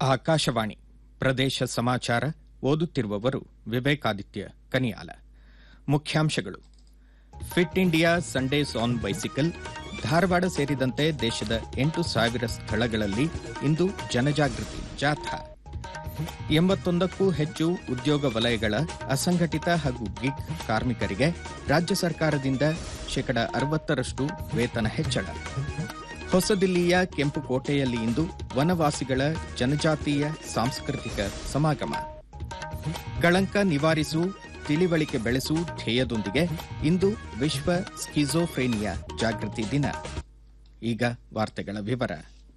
ಆಕಾಶವಾಣಿ ಪ್ರದೇಶ ಸಮಾಚಾರ ಓದುತ್ತಿರುವವರು ವಿವೇಕಾದಿತ್ಯ ಕನಿಯಾಲ ಮುಖ್ಯಾಂಶಗಳು Fit India Sundays on bicycle Dharwad ಸೇರಿದಂತೆ ದೇಶದ ಎಂಟು ಸಾವಿರ ಸ್ಥಳಗಳಲ್ಲಿ ಇಂದು ಜನಜಾಗೃತಿ ಜಾಥಾ ಎಂಬತ್ತೊಂದಕ್ಕೂ ಹೆಚ್ಚು ಉದ್ಯೋಗ ವಲಯಗಳ ಅಸಂಘಟಿತ ಹಾಗೂ ಗಿಗ್ ಕಾರ್ಮಿಕರಿಗೆ ರಾಜ್ಯ ಸರ್ಕಾರದಿಂದ ಶೇಕಡ ಅರವತ್ತರಷ್ಟು ವೇತನ ಹೆಚ್ಚಳ ಹೊಸದಿಲ್ಲಿಯ ಕೆಂಪುಕೋಟೆಯಲ್ಲಿ ಇಂದು ವನವಾಸಿಗಳ ಜನಜಾತೀಯ ಸಾಂಸ್ಕೃತಿಕ ಸಮಾಗಮ ಕಳಂಕ ನಿವಾರಿಸು ತಿಳಿವಳಿಕೆ ಬೆಳೆಸು ಧ್ಯೇಯದೊಂದಿಗೆ ಇಂದು ವಿಶ್ವ ಸ್ಕಿಜೋಫ್ರೇನಿಯಾ ಜಾಗೃತಿ ದಿನ ಈಗ ವಾರ್ತೆಗಳ ವಿವರ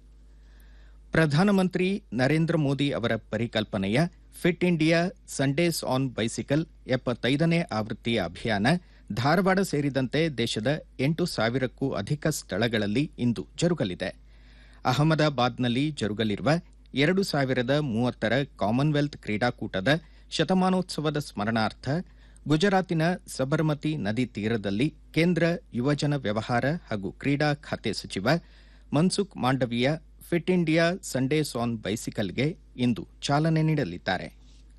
ಪ್ರಧಾನಮಂತ್ರಿ ನರೇಂದ್ರ ಮೋದಿ ಅವರ ಪರಿಕಲ್ಪನೆಯ Fit India Sundays on bicycle ಎಪ್ಪತ್ತೈದನೇ ಆವೃತ್ತಿಯ ಅಭಿಯಾನ ಧಾರವಾಡ ಸೇರಿದಂತೆ ದೇಶದ ಎಂಟು ಸಾವಿರಕ್ಕೂ ಅಧಿಕ ಸ್ಥಳಗಳಲ್ಲಿ ಇಂದು ಜರುಗಲಿದೆ ಅಹಮದಾಬಾದ್ನಲ್ಲಿ ಜರುಗಲಿರುವ ಎರಡು ಸಾವಿರದ ಮೂವತ್ತರ ಕಾಮನ್ವೆಲ್ತ್ ಕ್ರೀಡಾಕೂಟದ ಶತಮಾನೋತ್ಸವದ ಸ್ಮರಣಾರ್ಥ ಗುಜರಾತಿನ ಸಬರಮತಿ ನದಿ ತೀರದಲ್ಲಿ ಕೇಂದ್ರ ಯುವಜನ ವ್ಯವಹಾರ ಹಾಗೂ ಕ್ರೀಡಾ ಖಾತೆ ಸಚಿವ Mansukh Mandaviya Fit India Sundays on ಬೈಸಿಕಲ್ಗೆ ಇಂದು ಚಾಲನೆ ನೀಡಲಿದ್ದಾರೆ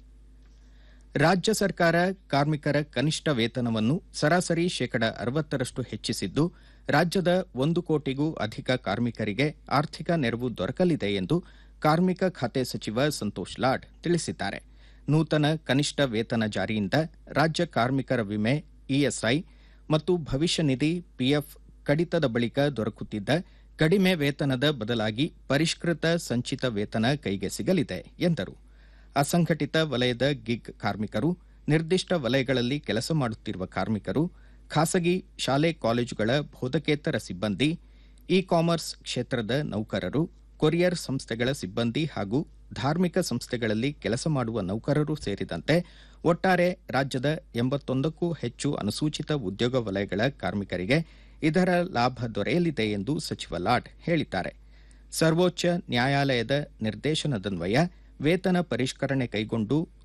ರಾಜ್ಯ ಸರ್ಕಾರ ಕಾರ್ಮಿಕರ ಕನಿಷ್ಠ ವೇತನವನ್ನು ಸರಾಸರಿ ಶೇಕಡ ಅರವತ್ತರಷ್ಟು ಹೆಚ್ಚಿಸಿದ್ದು ರಾಜ್ಯದ ಒಂದು ಕೋಟಿಗೂ ಅಧಿಕ ಕಾರ್ಮಿಕರಿಗೆ ಆರ್ಥಿಕ ನೆರವು ದೊರಕಲಿದೆ ಎಂದು ಕಾರ್ಮಿಕ ಖಾತೆ ಸಚಿವ ಸಂತೋಷ್ ಲಾಡ್ ತಿಳಿಸಿದ್ದಾರೆ ನೂತನ ಕನಿಷ್ಠ ವೇತನ ಜಾರಿಯಿಂದ ರಾಜ್ಯ ಕಾರ್ಮಿಕರ ವಿಮೆ ಇಎಸ್ಐ ಮತ್ತು ಭವಿಷ್ಯ ನಿಧಿ ಪಿಎಫ್ ಕಡಿತದ ಬಳಿಕ ದೊರಕುತ್ತಿದ್ದ ಕಡಿಮೆ ವೇತನದ ಬದಲಾಗಿ ಪರಿಷ್ಕೃತ ಸಂಚಿತ ವೇತನ ಕೈಗೆ ಸಿಗಲಿದೆ ಎಂದರು ಅಸಂಘಟಿತ ವಲಯದ ಗಿಗ್ ಕಾರ್ಮಿಕರು ನಿರ್ದಿಷ್ಟ ವಲಯಗಳಲ್ಲಿ ಕೆಲಸ ಮಾಡುತ್ತಿರುವ ಕಾರ್ಮಿಕರು ಖಾಸಗಿ ಶಾಲೆ ಕಾಲೇಜುಗಳ ಬೋಧಕೇತರ ಸಿಬ್ಬಂದಿ ಇ ಕಾಮರ್ಸ್ ಕ್ಷೇತ್ರದ ನೌಕರರು ಕೊರಿಯರ್ ಸಂಸ್ಥೆಗಳ ಸಿಬ್ಬಂದಿ ಹಾಗೂ ಧಾರ್ಮಿಕ ಸಂಸ್ಥೆಗಳಲ್ಲಿ ಕೆಲಸ ಮಾಡುವ ನೌಕರರು ಸೇರಿದಂತೆ ಒಟ್ಟಾರೆ ರಾಜ್ಯದ ಎಂಬತ್ತೊಂದಕ್ಕೂ ಹೆಚ್ಚು ಅನುಸೂಚಿತ ಉದ್ಯೋಗ ವಲಯಗಳ ಕಾರ್ಮಿಕರಿಗೆ ಇದರ ಲಾಭ ದೊರೆಯಲಿದೆ ಎಂದು ಸಚಿವ ಲಾಡ್ ಹೇಳಿದ್ದಾರೆ ಸರ್ವೋಚ್ಚ ನ್ಯಾಯಾಲಯದ ನಿರ್ದೇಶನದನ್ವಯ ವೇತನ ಪರಿಷ್ಕರಣೆ ಕೈಗೊಂಡು